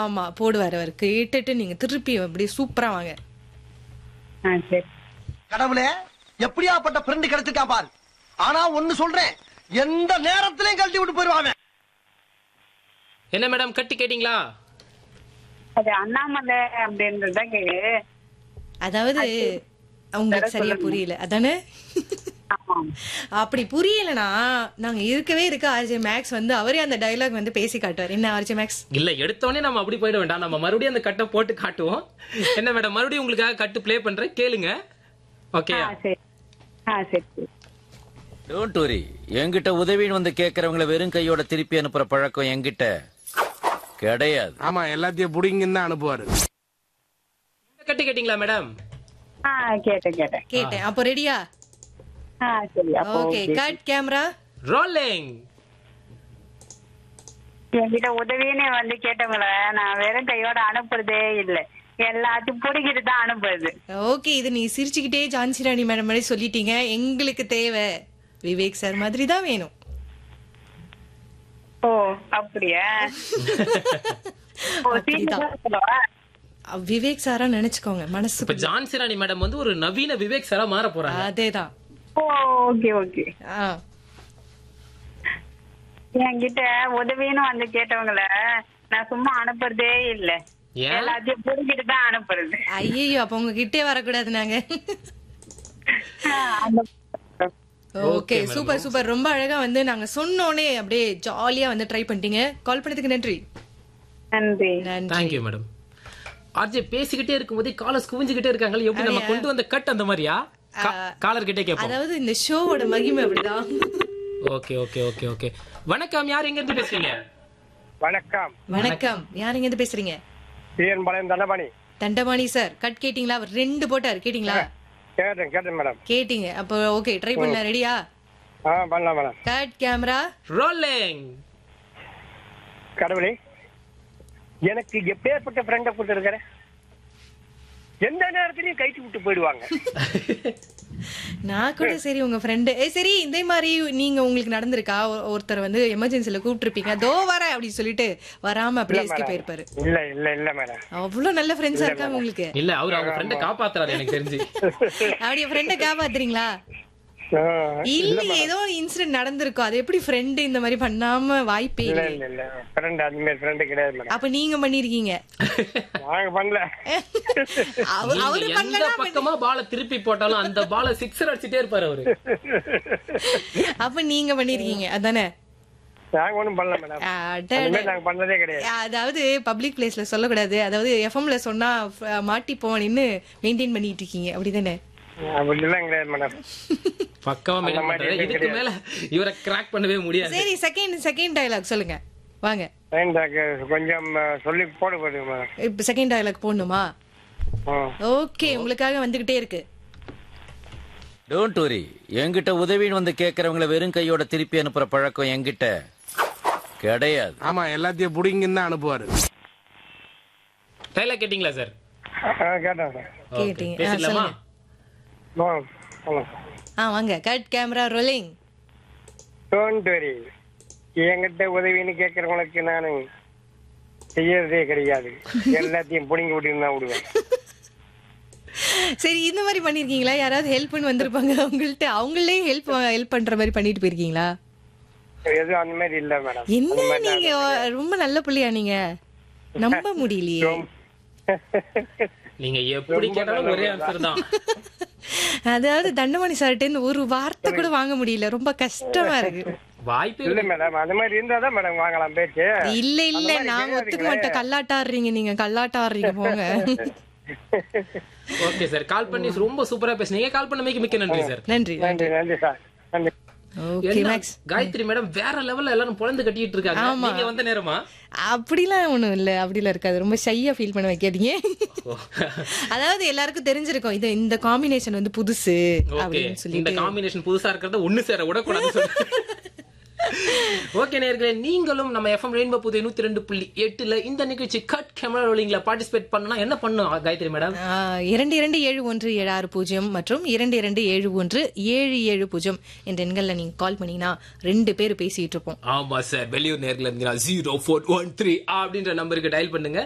ஆமா போடுவாரு அவர் கேட்டுட்டு நீங்க திருப்பி அப்படியே சூப்பரா வாங்க ஆ சரி கடவுளே எப்படியாப்பட்ட ஃப்ரெண்டு கிடைச்சிருக்கா பாரு ஆனா ஒண்ணு சொல்றேன் எந்த நேரத்திலையும் கழட்டி விட்டு போயிருவாங்க என்ன மேடம் கட்டி கேட்டீங்களா அது அண்ணாமலை அப்படின்றது தான் கேக்குது அதாவது உங்களுக்கு சரியா புரியல அதானே ஆமா அப்படி புரியலனா நாங்க இருக்கவே இருக்க ஆர்ஜே மேக்ஸ் வந்து அவரே அந்த டயலாக் வந்து பேசி காட்டுவார் என்ன ஆர்ஜே மேக்ஸ் இல்ல எடுத்தோடனே நம்ம அப்படி போயிட வேண்டாம் நம்ம மறுபடியும் அந்த கட்டை போட்டு காட்டுவோம் என்ன மேடம் மறுபடியும் உங்களுக்காக கட்டு ப்ளே பண்றேன் கேளுங்க ஓகே ஆ சரி ஆ சரி சரி டோன்ட் வரி என்கிட்ட உதவின்னு வந்து கேக்குறவங்கள வெறும் கையோட திருப்பி அனுப்புற பழக்கம் என்கிட்ட கிடையாது ஆமா எல்லாத்தையும் புடிங்கன்னு தான் அனுப்புவாரு கட்டு கேட்டீங்களா மேடம் ஆ கேட்டேன் கேட்டேன் கேட்டேன் அப்போ ரெடியா ஆ சரி அப்போ ஓகே கட் கேமரா ரோலிங் என்கிட்ட உதவின்னு வந்து கேட்டவங்கள நான் வெறும் கையோட அனுப்புறதே இல்ல எல்லாத்தையும் புடிக்கிட்டு தான் அனுப்புறது ஓகே இது நீ சிரிச்சுக்கிட்டே ஜான்சி ராணி மேடம் மாதிரி சொல்லிட்டீங்க எங்களுக்கு தேவை விவேக் சார் மாதிரி தான் வேணும் ஓ அப்படியா ஓ அப்படிதான். சீக்கிரம் சொல்லவா அஹ், விவேக் சாரா நினைச்சுக்கோங்க மனசு இப்ப ஜான்சி ராணி மேடம் வந்து ஒரு நவீன விவேக் சாரா மாற போறாங்க அதேதான் ஓ ஓகே ஓகே ஆ என்கிட்ட உதவின்னு வந்து கேட்டவங்கள நான் சும்மா அனுப்புறதே இல்ல ஏன் எல்லாத்தையும் புரிஞ்சுட்டு தான் அனுப்புறது ஐயோ அப்ப உங்க கிட்டே வரக்கூடாது நாங்க அந்த ஓகே சூப்பர் சூப்பர் ரொம்ப அழகா வந்து நாங்க சொன்னோனே அப்படியே ஜாலியா வந்து ட்ரை பண்ணிட்டீங்க கால் பண்ணதுக்கு நன்றி நன்றி நன்றி தேங்க்யூ மேடம் ஆர்ஜே பேசிக்கிட்டே இருக்கும்போதே காலர்ஸ் குவிஞ்சுக்கிட்டே இருக்காங்க எப்படி நம்ம கொண்டு வந்த கட் அந்த மாதிரியா காலர் கிட்டே கேட்போம் அதாவது இந்த ஷோவோட மகிமை அப்படிதான் ஓகே ஓகே ஓகே ஓகே வணக்கம் யார் எங்க இருந்து பேசுறீங்க வணக்கம் வணக்கம் யார் இங்க இருந்து பேசுறீங்க சீரன்பாளையம் தண்டபாணி தண்டபாணி சார் கட் கேட்டிங்களா அவர் ரெண்டு போட்டாரு கேட்டிங்களா கேட்டேன் கேட்டேன் மேடம் கேட்டீங்க அப்போ ஓகே ட்ரை பண்ண ரெடியா ஆ பண்ணலாம் மேடம் கட் கேமரா ரோலிங் கடவுளே எனக்கு எப்பேற்பட்ட ஃப்ரெண்டை கொடுத்துருக்கிறேன் எந்த நேரத்திலையும் கைட்டு விட்டு போயிடுவாங்க நான் கூட சரி உங்க ஃப்ரெண்டு ஏ சரி இதே மாதிரி நீங்க உங்களுக்கு நடந்திருக்கா ஒ- ஒருத்தர் வந்து எமர்ஜென்சில கூப்பிட்டுருப்பீங்க தோ வரேன் அப்படின்னு சொல்லிட்டு வராம அப்படியே எஸ்கேப் போயிருப்பாரு இல்ல இல்ல இல்ல மேடம் அவ்வளவு நல்ல ஃப்ரெண்ட்ஸா இருக்காங்க உங்களுக்கு இல்ல அவர் அவங்க ஃப்ரெண்ட காப்பாத்துறாரு எனக்கு தெரிஞ்சு அப்படியே ஃப்ரெண்ட காப்பாத்துறீங்களா ஆ, இல்ல ஏதோ இன்சிடென்ட் நடந்திருக்கும் அது எப்படி ஃப்ரெண்டு இந்த மாதிரி பண்ணாம வாய்ப்பே இல்ல இல்லை இல்ல இல்ல ஃப்ரெண்ட் அந்த மாதிரி ஃப்ரெண்டு கிடையாது மேடம் அப்ப நீங்க பண்ணிருக்கீங்க நாங்க பண்ணல அவ- நீங்க அவரு எந்த பண்ணலன்னா பக்கமா பால திருப்பி போட்டாலும் அந்த பால சிக்ஸர் அடிச்சிட்டே இருப்பாரு அவரு அப்ப நீங்க பண்ணிருக்கீங்க அதானே நாங்க ஒண்ணும் பண்ணல மேடம் அட, அந்த அட. மாதிரி நாங்க பண்ணதே கிடையாது அதாவது பப்ளிக் பிளேஸ்ல சொல்லக்கூடாது அதாவது எஃப்எம்ல சொன்னா ஃப- மாட்டிப்போம் நின்னு மெயின்டைன் பண்ணிட்டு இருக்கீங்க அப்படிதானே அப்படி எல்லாம் கிடையாது மேடம் பக்கமா maintain அந்த மாதிரி பண்றாரு. எதுவும் இதுக்கு மேல இவரை கிராக் பண்ணவே முடியாது சரி செகண்ட் செகண்ட் டயலாக் சொல்லுங்க வாங்க எனக்கு கொஞ்சம் சொல்லி போட போடுங்க மேடம் இப்ப செகண்ட் டயலாக் போடணுமா ம். ஓகே உங்களுக்காக வந்துகிட்டே இருக்கு டோன்ட் வரி என்கிட்ட உதவின்னு வந்து கேக்குறவங்கள வெறும் கையோட திருப்பி அனுப்புற பழக்கம் என்கிட்ட கிடையாது ஆமா எல்லாத்தையும் புடிங்கன்னு தான் அனுப்புவாரு டைலாக் கேட்டீங்களா சார் ஆ, கேட்டேன் சார் கேட்டீங்க. ஆ, பேசலாமா சொல்லுங்க. ஆ, சொல்லுங்க ஆ வாங்க cut camera rolling don't worry என்கிட்ட உதவின்னு கேட்கறவங்களுக்கு நான் செய்யறதே கிடையாது எல்லாத்தையும் புடிங்கி விட்டு தான் விடுவேன் சரி இந்த மாதிரி பண்ணிருக்கீங்களா யாராவது ஹெல்ப் பண்ணி வந்திருப்பாங்க அவங்கள்ட்ட அவங்களே ஹெல்ப் ஹெல்ப் பண்ற மாதிரி பண்ணிட்டு போயிருக்கீங்களா எதுவும் அந்த மாதிரி இல்ல மேடம் என்ன நீங்க ரொம்ப நல்ல பிள்ளையா நீங்க நம்ப முடியலையே நீங்க எப்படி கேட்டாலும் ஒரே ஆன்சர் தான் அதாவது தண்டமணி சார்ட்ட இருந்து ஒரு வார்த்தை கூட வாங்க முடியல ரொம்ப கஷ்டமா இருக்கு வாய்ப்பே இல்ல மேடம் அது மாதிரி இருந்தா தான் மேடம் வாங்கலாம் பேச்சு இல்ல இல்ல அந்த மாதிரி நாங்க ஒத்துக்க கேட்காதீங்களே. மாட்டோம் கல்லாட்டா ஆடுறீங்க நீங்க கல்லாட்டா ஆடுறீங்க போங்க ஓகே சார் கால் பண்ணி ரொம்ப சூப்பரா பேசுனீங்க கால் பண்ண மிக்க நன்றி சார் நன்றி நன்றி நன்றி சார் நன்றி ஓகே என்ன, மேக்ஸ் காயத்ரி மேடம் வேற லெவல்ல எல்லாரும் பொழந்து கட்டிட்டு இருக்காங்க ஆமா. நீங்க வந்த நேரமா அப்படிலாம் ஒண்ணும் இல்ல அப்படிலாம் இருக்காது ரொம்ப ஷையா ஃபீல் பண்ண வைக்காதீங்க அதாவது எல்லாருக்கும் தெரிஞ்சிருக்கும் இது இந்த காம்பினேஷன் வந்து புதுசு ஓகே அப்படின்னு இந்த சொல்லிட்டு காம்பினேஷன் புதுசா இருக்கிறத ஒண்ணு சேர விடக்கூடாது ஓகே நேர்களே நீங்களும் நம்ம எஃப்எம் ரெயின்போ புதிய நூத்தி ரெண்டு புள்ளி எட்டுல இந்த நிகழ்ச்சி கட் கேமரா ரோலிங்ல பார்ட்டிசிபேட் பண்ணா என்ன பண்ணும் காயத்ரி மேடம் ஆ, இரண்டு இரண்டு ஏழு ஒன்று ஏழு ஆறு பூஜ்ஜியம் மற்றும் இரண்டு இரண்டு ஏழு ஒன்று ஏழு ஏழு பூஜ்ஜியம் என்ற எண்கள்ல நீங்க கால் பண்ணீங்கன்னா ரெண்டு பேர் பேசிட்டு இருப்போம் ஆமா சார் வெளியூர் நேர்ல இருந்தீங்கன்னா ஜீரோ ஃபோர் ஒன் த்ரீ அப்படின்ற நம்பருக்கு டயல் பண்ணுங்க